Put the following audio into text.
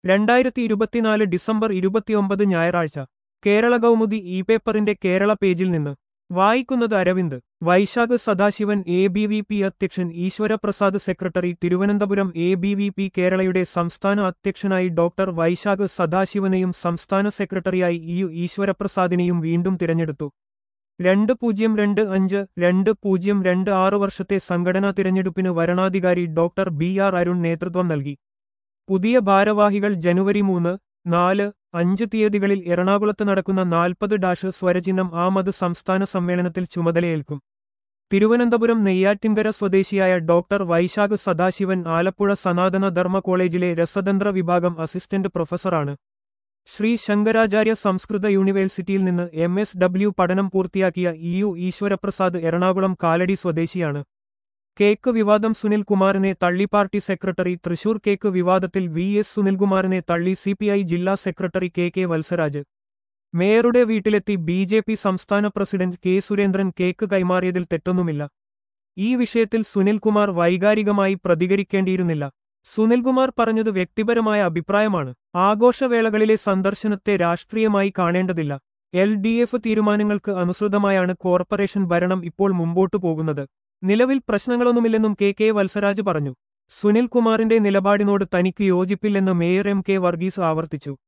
രണ്ടായിരത്തി ഇരുപത്തിനാല് ഡിസംബർ ഇരുപത്തിയൊമ്പത് ഞായറാഴ്ച കേരള കൗമുദി ഇ പേപ്പറിന്റെ കേരള പേജിൽ നിന്ന് വായിക്കുന്നത് Aravind Vaishakh Sadasivan A B V P അധ്യക്ഷൻ Eswaraprasad secretary Thiruvananthapuram A B V P കേരളയുടെ സംസ്ഥാന അധ്യക്ഷനായി ഡോക്ടർ വൈശാഖ് സദാശിവനെയും സംസ്ഥാന സെക്രട്ടറിയായി ഇ യു ഈശ്വരപ്രസാദിനെയും വീണ്ടും തിരഞ്ഞെടുത്തു രണ്ട് പൂജ്യം രണ്ട് അഞ്ച് രണ്ട് പൂജ്യം രണ്ട് ആറ് വർഷത്തെ സംഘടനാ തിരഞ്ഞെടുപ്പിന് വരണാധികാരി ഡോക്ടർ ബി ആർ അരുൺ നേതൃത്വം നൽകി പുതിയ ഭാരവാഹികൾ ജനുവരി മൂന്ന് നാല് അഞ്ച് തീയതികളിൽ എറണാകുളത്ത് നടക്കുന്ന നാൽപ്പത് ഡാഷ് സ്വരചിഹ്നം ആമത് സംസ്ഥാന സമ്മേളനത്തിൽ ചുമതലയേൽക്കും തിരുവനന്തപുരം നെയ്യാറ്റിൻകര സ്വദേശിയായ ഡോക്ടർ വൈശാഖ് സദാശിവൻ ആലപ്പുഴ സനാതന ധർമ്മ കോളേജിലെ രസതന്ത്ര വിഭാഗം അസിസ്റ്റന്റ് പ്രൊഫസറാണ് ശ്രീ ശങ്കരാചാര്യ സംസ്കൃത യൂണിവേഴ്സിറ്റിയിൽ നിന്ന് എം എസ് ഡബ്ല്യു പഠനം പൂർത്തിയാക്കിയ ഇ യു ഈശ്വരപ്രസാദ് എറണാകുളം കാലടി സ്വദേശിയാണ് കേക്ക് വിവാദം സുനിൽ കുമാറിനെ തള്ളി പാർട്ടി സെക്രട്ടറി തൃശൂർ കേക്ക് വിവാദത്തിൽ വി എസ് സുനിൽകുമാറിനെ തള്ളി സി പി ഐ ജില്ലാ സെക്രട്ടറി കെ കെ വത്സരാജ് മേയറുടെ വീട്ടിലെത്തി ബി ജെ പി സംസ്ഥാന പ്രസിഡന്റ് കെ സുരേന്ദ്രൻ കേക്ക് കൈമാറിയതിൽ തെറ്റൊന്നുമില്ല ഈ വിഷയത്തിൽ സുനിൽകുമാർ വൈകാരികമായി പ്രതികരിക്കേണ്ടിയിരുന്നില്ല സുനിൽകുമാർ പറഞ്ഞത് വ്യക്തിപരമായ അഭിപ്രായമാണ് ആഘോഷവേളകളിലെ സന്ദർശനത്തെ രാഷ്ട്രീയമായി കാണേണ്ടതില്ല എൽ ഡി എഫ് തീരുമാനങ്ങൾക്ക് അനുസൃതമായാണ് കോർപ്പറേഷൻ ഭരണം ഇപ്പോൾ മുമ്പോട്ടു പോകുന്നത് നിലവിൽ പ്രശ്നങ്ങളൊന്നുമില്ലെന്നും കെ കെ വത്സരാജ് പറഞ്ഞു സുനിൽകുമാറിന്റെ നിലപാടിനോട് തനിക്ക് യോജിപ്പില്ലെന്ന് മേയർ എം കെ വർഗീസ് ആവർത്തിച്ചു